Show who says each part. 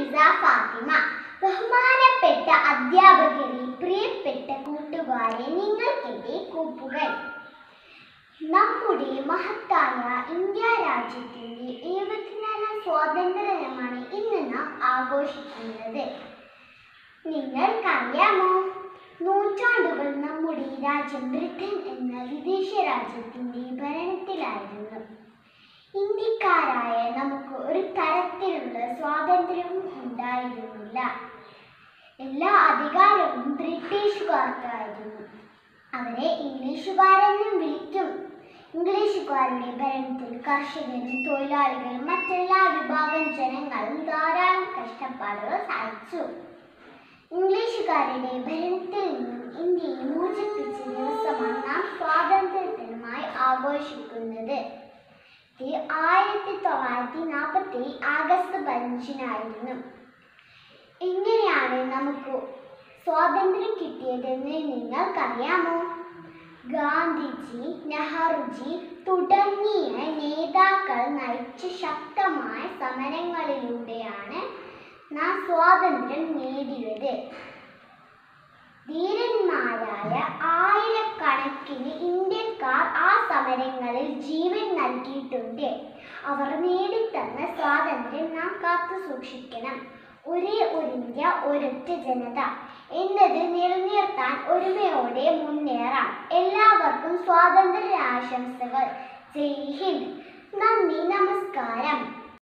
Speaker 1: ഫിസ ഫാത്തിമ ബഹുമാനപ്പെട്ട അധ്യാപകരെ പ്രിയപ്പെട്ട കൂട്ടുകാരെ നിങ്ങൾക്കെന്റെ കൂപ്പുകൾ നമ്മുടെ മഹത്തായ ഇന്ത്യ രാജ്യത്തിന്റെ എഴുപത്തിനാലാം സ്വാതന്ത്ര്യ ദിനമാണ് ഇന്ന് നാം ആഘോഷിക്കുന്നത് നിങ്ങൾക്കറിയാമോ നൂറ്റാണ്ടുകൾ നമ്മുടെ രാജ്യം ബ്രിട്ടൻ എന്ന വിദേശ രാജ്യത്തിന്റെ ഭരണത്തിലായിരുന്നു ഇന്ത്യക്കാരായ നമുക്ക് ഒരു തരത്തിലുള്ള സ്വാതന്ത്ര്യവും ഉണ്ടായിരുന്നില്ല എല്ലാ അധികാരവും ബ്രിട്ടീഷുകാർക്കായിരുന്നു അവരെ ഇംഗ്ലീഷുകാരെന്നും വിളിക്കും ഇംഗ്ലീഷുകാരുടെ ഭരണത്തിൽ കർഷകരും തൊഴിലാളികളും മറ്റെല്ലാ വിഭാഗം ജനങ്ങളും ധാരാളം കഷ്ടപ്പാടുകൾ സഹിച്ചു ഇംഗ്ലീഷുകാരുടെ ഭരണത്തിൽ നിന്നും ഇന്ത്യയെ മോചിപ്പിച്ച ദിവസമാണ് നാം സ്വാതന്ത്ര്യദിനമായി ആഘോഷിക്കുന്നത് ഇത് ആയിരത്തി തൊള്ളായിരത്തി നാൽപ്പത്തി ആഗസ്റ്റ് പതിനഞ്ചിനായിരുന്നു എങ്ങനെയാണ് നമുക്ക് സ്വാതന്ത്ര്യം കിട്ടിയതെന്ന് നിങ്ങൾക്കറിയാമോ ഗാന്ധിജി നെഹ്റുജി തുടങ്ങിയ നേതാക്കൾ നയിച്ച ശക്തമായ സമരങ്ങളിലൂടെയാണ് നാം സ്വാതന്ത്ര്യം നേടിയത് ധീരന്മാരായ ആയിരക്കണക്കിന് ഇന്ത്യക്കാർ ആ സമരങ്ങളിൽ ജീവൻ നൽകിയിട്ടുണ്ട് അവർ നേടിത്തന്ന സ്വാതന്ത്ര്യം നാം കാത്തു സൂക്ഷിക്കണം ഒരേ ഒരു ഇന്ത്യ ഒരൊറ്റ ജനത എന്നത് നിലനിർത്താൻ ഒരുമയോടെ മുന്നേറാം എല്ലാവർക്കും സ്വാതന്ത്ര്യ ആശംസകൾ ജയ് ഹിന്ദ് നന്ദി നമസ്കാരം